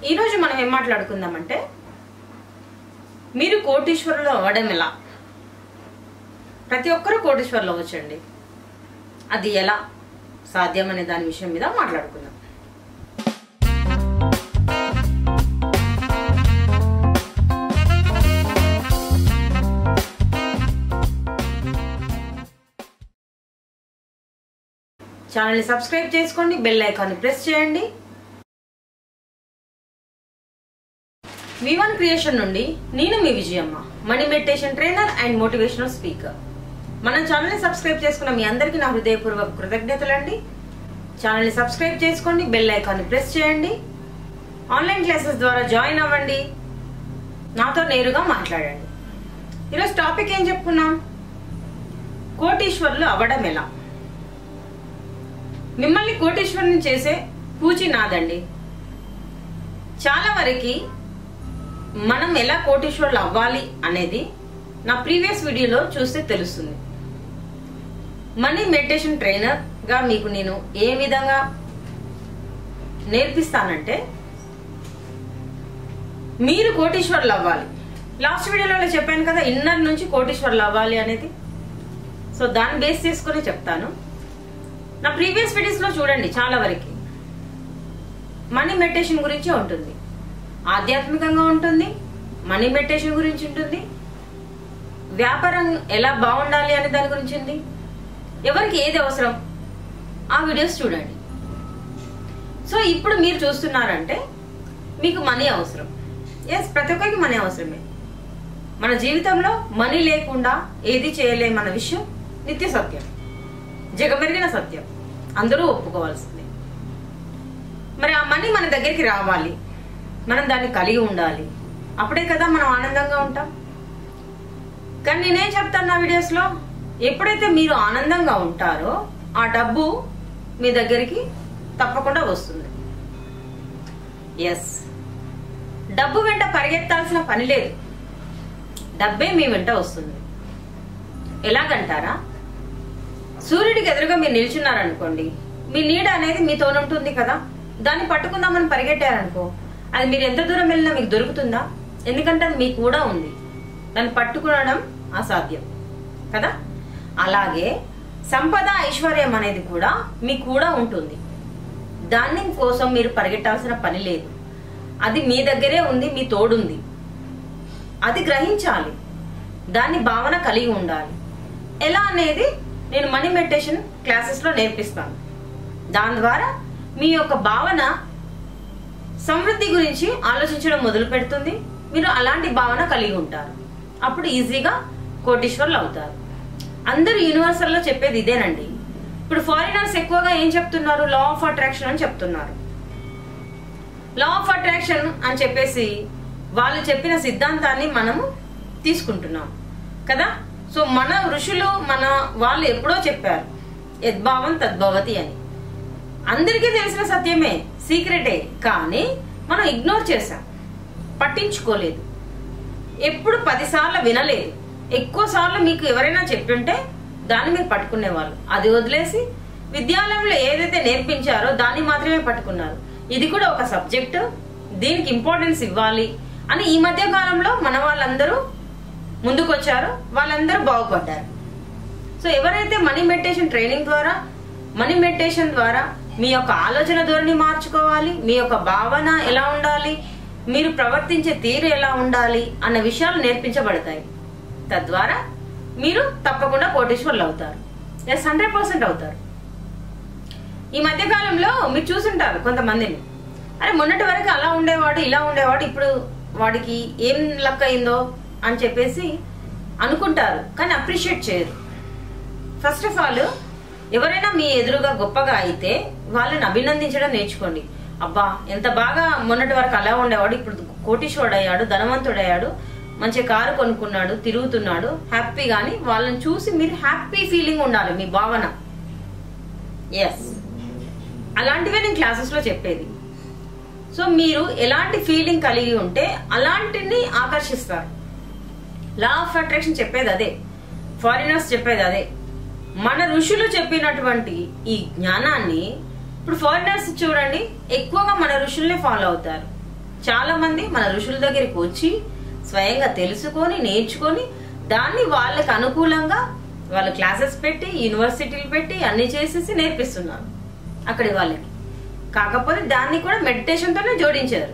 ఈరోజు మనం ఏం మాట్లాడుకుందామంటే మీరు కోటీశ్వరులు అవ్వడం ఎలా ప్రతి ఒక్కరూ కోటీశ్వరులు అవ్వచ్చండి అది ఎలా సాధ్యం అనే దాని విషయం మీద మాట్లాడుకుందాం ఛానల్ని సబ్స్క్రైబ్ చేసుకోండి బెల్ ఐకాన్ని ప్రెస్ చేయండి వి వన్ క్రియేషన్ నుండి నేను మీ Vijayamma money meditation trainer and motivational speaker మన ఛానల్ని సబ్స్క్రైబ్ చేసుకున్న మీ అందరికీ నా హృదయపూర్వక కృతజ్ఞతలండి ఛానల్ని సబ్స్క్రైబ్ చేసుకోండి బెల్ ఐకాన్ని ప్రెస్ చేయండి ఆన్లైన్ క్లాసెస్ ద్వారా జాయిన్ అవ్వండి నాతో నేరుగా మాట్లాడండి ఈరోజు టాపిక్ ఏం చెప్పుకున్నాం కోటీశ్వరులు అవ్వడం ఎలా మిమ్మల్ని కోటీశ్వరుని చేసే పూచి నాదండి చాలా వరకు మనం ఎలా కోటీశ్వరులు అవ్వాలి అనేది నా ప్రీవియస్ వీడియోలో చూస్తే తెలుస్తుంది మనీ మెడిటేషన్ ట్రైనర్ గా మీకు నేను ఏ విధంగా నేర్పిస్తానంటే మీరు కోటీశ్వరులు అవ్వాలి లాస్ట్ వీడియోలో చెప్పాను కదా ఇన్నర్ నుంచి కోటీశ్వరులు అవ్వాలి అనేది సో దాన్ని బేస్ చేసుకుని చెప్తాను నా ప్రీవియస్ వీడియోస్ లో చూడండి చాలా వరకు మనీ మెడిటేషన్ గురించి ఉంటుంది ఆధ్యాత్మికంగా ఉంటుంది మనీ మెడిటేషన్ గురించి ఉంటుంది వ్యాపారం ఎలా బాగుండాలి అనే దాని గురించి ఉంది ఎవరికి ఏది అవసరం ఆ వీడియోస్ చూడండి సో ఇప్పుడు మీరు చూస్తున్నారంటే మీకు మనీ అవసరం ఎస్ ప్రతి ఒక్కరికి మనీ అవసరమే మన జీవితంలో మనీ లేకుండా ఏది చేయలేమన్న విషయం నిత్య సత్యం జగమెరిగిన సత్యం అందరూ ఒప్పుకోవాల్సిందే మరి ఆ మనీ మన దగ్గరికి రావాలి మనం దాన్ని కలిగి ఉండాలి అప్పుడే కదా మనం ఆనందంగా ఉంటాం కానీ నేనేం చెప్తాను నా వీడియోస్లో ఎప్పుడైతే మీరు ఆనందంగా ఉంటారో ఆ డబ్బు మీ దగ్గరికి తప్పకుండా వస్తుంది ఎస్ డబ్బు వెంట పరిగెత్తాల్సిన పని లేదు డబ్బే మీ వెంట వస్తుంది ఎలాగంటారా సూర్యుడికి ఎదురుగా మీరు నిల్చున్నారనుకోండి మీ నీడ అనేది మీతో ఉంటుంది కదా దాన్ని పట్టుకుందామని పరిగెట్టారనుకో అది మీరు ఎంత దూరం వెళ్ళినా మీకు దొరుకుతుందా ఎందుకంటే అది మీకు కూడా ఉంది దాన్ని పట్టుకోవడం అసాధ్యం కదా అలాగే సంపద ఐశ్వర్యం అనేది కూడా మీకు కూడా ఉంటుంది దాని కోసం మీరు పరిగెట్టాల్సిన పని లేదు అది మీ దగ్గరే ఉంది మీ తోడుంది అది గ్రహించాలి దాన్ని భావన కలిగి ఉండాలి ఎలా అనేది నేను మనీ మెడిటేషన్ క్లాసెస్లో నేర్పిస్తాను దాని ద్వారా మీ యొక్క భావన సమృద్ధి గురించి ఆలోచించడం మొదలు పెడుతుంది మీరు అలాంటి భావన కలిగి ఉంటారు అప్పుడు ఈజీగా కోటీశ్వర్లు అవుతారు అందరూ యూనివర్సల్లో చెప్పేది ఇదేనండి ఇప్పుడు ఫారినర్స్ ఎక్కువగా ఏం చెప్తున్నారు లా ఆఫ్ అట్రాక్షన్ అని చెప్తున్నారు లా ఆఫ్ అట్రాక్షన్ అని చెప్పేసి వాళ్ళు చెప్పిన సిద్ధాంతాన్ని మనము తీసుకుంటున్నాం కదా సో మన ఋషులు మన వాళ్ళు ఎప్పుడో చెప్పారు యద్భావం తద్భవతి అని అందరికీ తెలిసిన సత్యమే సీక్రెటే కానీ మనం ఇగ్నోర్ చేసాం పట్టించుకోలేదు ఎప్పుడు పదిసార్లు వినలేదు ఎక్కువ సార్లు మీకు ఎవరైనా చెప్తుంటే దాన్ని మీరు పట్టుకునేవాళ్ళు అది వదిలేసి విద్యాలయంలో ఏదైతే నేర్పించారో దాన్ని మాత్రమే పట్టుకున్నారు ఇది కూడా ఒక సబ్జెక్టు దీనికి ఇంపార్టెన్స్ ఇవ్వాలి అని ఈ మధ్య కాలంలో మన వాళ్ళందరూ ముందుకొచ్చారో వాళ్ళందరూ బాగుపడ్డారు సో ఎవరైతే మనీ మెడిటేషన్ ట్రైనింగ్ ద్వారా మనీ మెడిటేషన్ ద్వారా మీ యొక్క ఆలోచన ధోరణి మార్చుకోవాలి మీ యొక్క భావన ఎలా ఉండాలి మీరు ప్రవర్తించే తీరు ఎలా ఉండాలి అన్న విషయాలు నేర్పించబడతాయి తద్వారా మీరు తప్పకుండా కోటేశ్వర్లు అవుతారు ఎస్ హండ్రెడ్ పర్సెంట్ అవుతారు ఈ మధ్య కాలంలో మీరు చూసుంటారు కొంతమందిని అరే మొన్నటి వరకు అలా ఉండేవాడు ఇలా ఉండేవాడు ఇప్పుడు వాడికి ఏం లక్ అయిందో అని చెప్పేసి అనుకుంటారు కానీ అప్రిషియేట్ చేయరు ఫస్ట్ ఆఫ్ ఆల్ ఎవరైనా మీ ఎదురుగా గొప్పగా అయితే వాళ్ళని అభినందించడం నేర్చుకోండి అబ్బా ఎంత బాగా మొన్నటి వరకు అలా ఉండేవాడు ఇప్పుడు కోటీశ్వరుడు అయ్యాడు ధనవంతుడయ్యాడు మంచి కారు కొనుక్కున్నాడు తిరుగుతున్నాడు హ్యాపీ గాని వాళ్ళని చూసి మీరు హ్యాపీ ఫీలింగ్ ఉండాలి మీ భావన ఎస్ అలాంటివే నేను క్లాసెస్ లో చెప్పేది సో మీరు ఎలాంటి ఫీలింగ్ కలిగి ఉంటే అలాంటిని ఆకర్షిస్తారు లా ఆఫ్ అట్రాక్షన్ చెప్పేది అదే ఫారినర్స్ చెప్పేది అదే మన ఋషులు చెప్పినటువంటి ఈ జ్ఞానాన్ని ఇప్పుడు ఫారినర్స్ చూడండి ఎక్కువగా మన ఋషుల్నే ఫాలో అవుతారు చాలా మంది మన ఋషుల దగ్గరికి వచ్చి స్వయంగా తెలుసుకొని నేర్చుకొని దాన్ని వాళ్ళకి అనుకూలంగా వాళ్ళు క్లాసెస్ పెట్టి యూనివర్సిటీలు పెట్టి అన్ని చేసేసి నేర్పిస్తున్నారు అక్కడి వాళ్ళకి కాకపోతే దాన్ని కూడా మెడిటేషన్ తోనే జోడించారు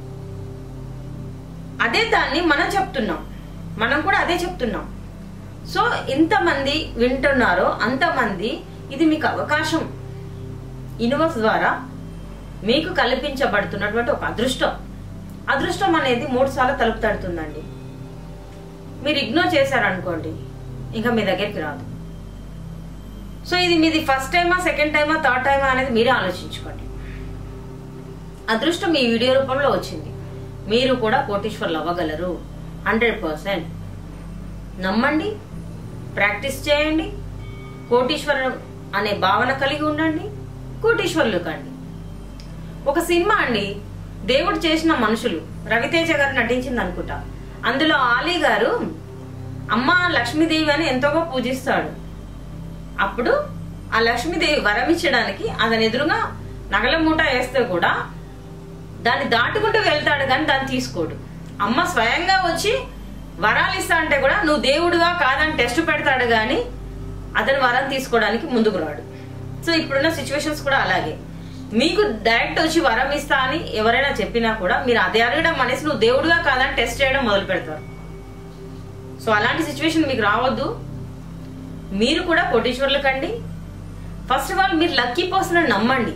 అదే దాన్ని మనం చెప్తున్నాం మనం కూడా అదే చెప్తున్నాం సో ఇంతమంది వింటున్నారో అంతమంది ఇది మీకు అవకాశం యూనివర్స్ ద్వారా మీకు కల్పించబడుతున్నటువంటి ఒక అదృష్టం అదృష్టం అనేది మూడు సార్లు తలుపు తడుతుందండి మీరు ఇగ్నోర్ చేశారనుకోండి ఇంకా మీ దగ్గరికి రాదు సో ఇది మీది ఫస్ట్ టైమా సెకండ్ టైమా థర్డ్ టైమా అనేది మీరే ఆలోచించుకోండి అదృష్టం ఈ వీడియో రూపంలో వచ్చింది మీరు కూడా కోటీశ్వర్లు అవ్వగలరు హండ్రెడ్ పర్సెంట్ నమ్మండి ప్రాక్టీస్ చేయండి కోటీశ్వరం అనే భావన కలిగి ఉండండి కోటీశ్వర్లు కండి ఒక సినిమా అండి దేవుడు చేసిన మనుషులు రవితేజ గారు నటించింది అనుకుంటా అందులో ఆలీ గారు అమ్మ లక్ష్మీదేవి అని ఎంతోగా పూజిస్తాడు అప్పుడు ఆ లక్ష్మీదేవి వరం ఇచ్చడానికి అతని ఎదురుగా నగల మూట వేస్తే కూడా దాన్ని దాటుకుంటూ వెళ్తాడు కానీ దాన్ని తీసుకోడు అమ్మ స్వయంగా వచ్చి వరాలు ఇస్తా అంటే కూడా నువ్వు దేవుడుగా కాదని టెస్ట్ పెడతాడు కానీ అతని వరం తీసుకోవడానికి ముందుకు రాడు సో ఇప్పుడున్న సిచ్యువేషన్స్ కూడా అలాగే మీకు డైరెక్ట్ వచ్చి వరం ఇస్తా అని ఎవరైనా చెప్పినా కూడా మీరు అదే అడగడం అనేసి నువ్వు దేవుడుగా కాదని టెస్ట్ చేయడం మొదలు పెడతారు సో అలాంటి సిచ్యువేషన్ మీకు రావద్దు మీరు కూడా కోటీశ్వర్లు కండి ఫస్ట్ ఆఫ్ ఆల్ మీరు లక్కీ పర్సన్ నమ్మండి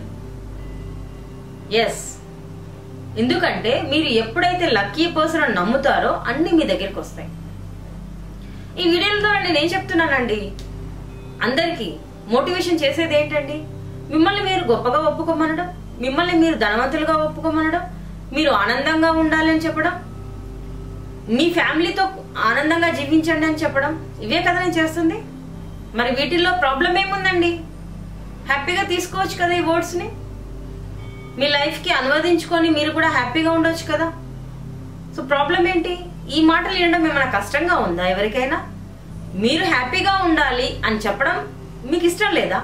ఎస్ ఎందుకంటే మీరు ఎప్పుడైతే లక్కీ పర్సన్ నమ్ముతారో అన్ని మీ దగ్గరికి వస్తాయి ఈ వీడియోల ద్వారా నేను ఏం చెప్తున్నానండి అందరికీ మోటివేషన్ చేసేది ఏంటండి మిమ్మల్ని మీరు గొప్పగా ఒప్పుకోమనడం మిమ్మల్ని మీరు ధనవంతులుగా ఒప్పుకోమనడం మీరు ఆనందంగా ఉండాలి అని చెప్పడం మీ ఫ్యామిలీతో ఆనందంగా జీవించండి అని చెప్పడం ఇవే కదా నేను చేస్తుంది మరి వీటిల్లో ప్రాబ్లం ఏముందండి హ్యాపీగా తీసుకోవచ్చు కదా ఈ వర్డ్స్ ని మీ లైఫ్ కి అనువదించుకొని మీరు కూడా హ్యాపీగా ఉండొచ్చు కదా సో ప్రాబ్లం ఏంటి ఈ మాటలు వినడం ఏమైనా కష్టంగా ఉందా ఎవరికైనా మీరు హ్యాపీగా ఉండాలి అని చెప్పడం మీకు ఇష్టం లేదా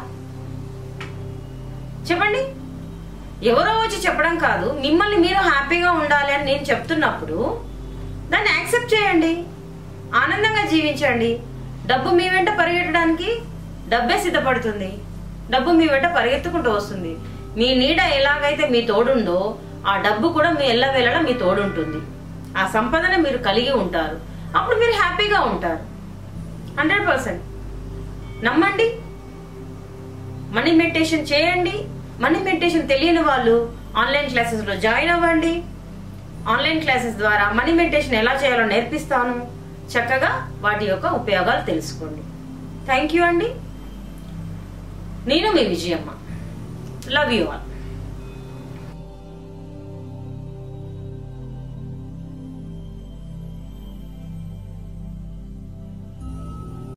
చెప్పండి ఎవరో వచ్చి చెప్పడం కాదు మిమ్మల్ని మీరు హ్యాపీగా ఉండాలి అని నేను చెప్తున్నప్పుడు దాన్ని యాక్సెప్ట్ చేయండి ఆనందంగా జీవించండి డబ్బు మీ వెంట పరిగెట్టడానికి డబ్బే సిద్ధపడుతుంది డబ్బు మీ వెంట పరిగెత్తుకుంటూ వస్తుంది మీ నీడ ఎలాగైతే మీ తోడుందో ఆ డబ్బు కూడా మీ ఎల్లవేళలా మీ తోడుంటుంది ఆ సంపదన మీరు కలిగి ఉంటారు అప్పుడు మీరు హ్యాపీగా ఉంటారు హండ్రెడ్ పర్సెంట్ నమ్మండి మనీ మెడిటేషన్ చేయండి మనీ మెడిటేషన్ తెలియని వాళ్ళు ఆన్లైన్ క్లాసెస్ లో జాయిన్ అవ్వండి ఆన్లైన్ క్లాసెస్ ద్వారా మనీ మెడిటేషన్ ఎలా చేయాలో నేర్పిస్తాను చక్కగా వాటి యొక్క ఉపయోగాలు తెలుసుకోండి థ్యాంక్ యూ అండి నేను మీ విజయమ్మ లవ్ యూ ఆల్